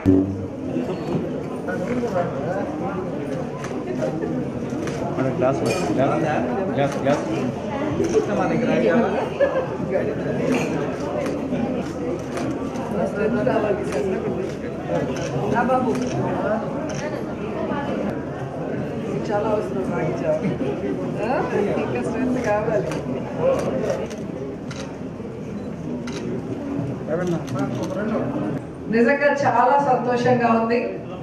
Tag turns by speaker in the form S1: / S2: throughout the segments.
S1: మన glass glass glass
S2: చాలా అవసరం రాగించావు ఇంకా స్ట్రెంత్ కావాలి నిజంగా చాలా సంతోషంగా ఉంది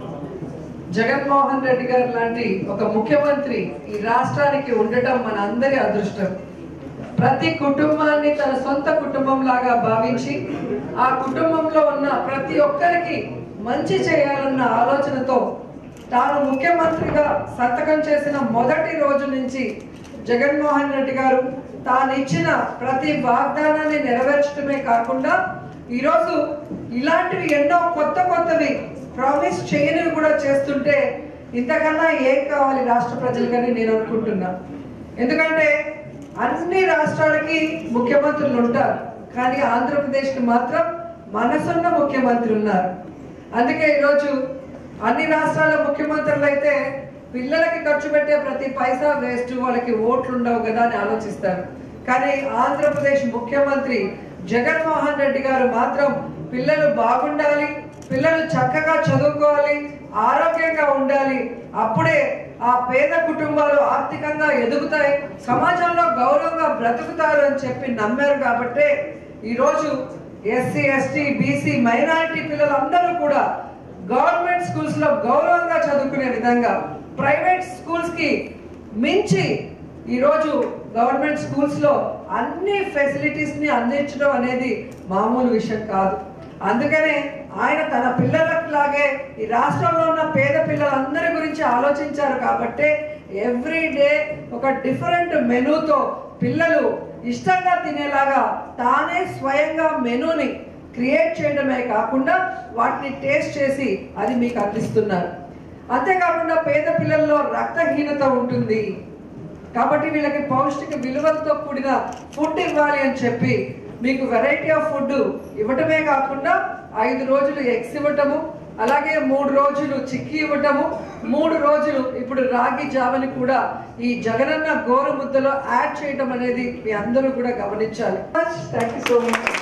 S2: జగన్మోహన్ రెడ్డి గారు లాంటి ఒక ముఖ్యమంత్రి ఈ రాష్ట్రానికి ఉండటం మన అందరి అదృష్టం ప్రతి కుటుంబాన్ని తన సొంత కుటుంబం లాగా భావించి ఆ కుటుంబంలో ఉన్న ప్రతి ఒక్కరికి మంచి చేయాలన్న ఆలోచనతో తాను ముఖ్యమంత్రిగా సంతకం చేసిన మొదటి రోజు నుంచి జగన్మోహన్ రెడ్డి గారు తాను ఇచ్చిన ప్రతి వాగ్దానాన్ని నెరవేర్చడమే కాకుండా ఈరోజు ఇలాంటివి ఎన్నో కొత్త కొత్తవి ప్రామిస్ చేయనివి కూడా చేస్తుంటే ఇంతకన్నా ఏం కావాలి రాష్ట్ర ప్రజలకని నేను అనుకుంటున్నా ఎందుకంటే అన్ని రాష్ట్రాలకి ముఖ్యమంత్రులు ఉంటారు కానీ ఆంధ్రప్రదేశ్కి మాత్రం మనసున్న ముఖ్యమంత్రి ఉన్నారు అందుకే ఈరోజు అన్ని రాష్ట్రాల ముఖ్యమంత్రులు అయితే పిల్లలకి ఖర్చు పెట్టే ప్రతి పైసా వేస్ట్ వాళ్ళకి ఓట్లు ఉండవు కదా అని ఆలోచిస్తారు కానీ ఆంధ్రప్రదేశ్ ముఖ్యమంత్రి జగన్మోహన్ రెడ్డి గారు మాత్రం పిల్లలు బాగుండాలి పిల్లలు చక్కగా చదువుకోవాలి ఆరోగ్యంగా ఉండాలి అప్పుడే ఆ పేద కుటుంబాలు ఆర్థికంగా ఎదుగుతాయి సమాజంలో గౌరవంగా బ్రతుకుతారు అని చెప్పి నమ్మారు కాబట్టే ఈరోజు ఎస్సీ ఎస్టీ బీసీ మైనారిటీ పిల్లలందరూ కూడా గవర్నమెంట్ స్కూల్స్ లో గౌరవంగా చదువుకునే విధంగా ప్రైవేట్ స్కూల్స్ కి మించి ఈరోజు గవర్నమెంట్ స్కూల్స్ లో అన్ని ఫెసిలిటీస్ ని అందించడం అనేది మామూలు విషయం కాదు అందుకనే ఆయన తన పిల్లలకు లాగే ఈ రాష్ట్రంలో ఉన్న పేద పిల్లలందరి గురించి ఆలోచించారు కాబట్టే ఎవ్రీ డే ఒక డిఫరెంట్ మెనూతో పిల్లలు ఇష్టంగా తినేలాగా తానే స్వయంగా మెనూని క్రియేట్ చేయడమే కాకుండా వాటిని టేస్ట్ చేసి అది మీకు అందిస్తున్నారు అంతేకాకుండా పేద పిల్లల్లో రక్తహీనత ఉంటుంది కాబట్టి వీళ్ళకి పౌష్టిక విలువలతో కూడిన ఫుడ్ ఇవ్వాలి అని చెప్పి మీకు వెరైటీ ఆఫ్ ఫుడ్ ఇవ్వటమే కాకుండా ఐదు రోజులు ఎగ్స్ ఇవ్వటము అలాగే మూడు రోజులు చిక్కీ ఇవ్వటము మూడు రోజులు ఇప్పుడు రాగి జావని కూడా ఈ జగనన్న గోరు ముద్దలో యాడ్ చేయటం అనేది మీ అందరూ కూడా గమనించాలి థ్యాంక్ యూ సో మచ్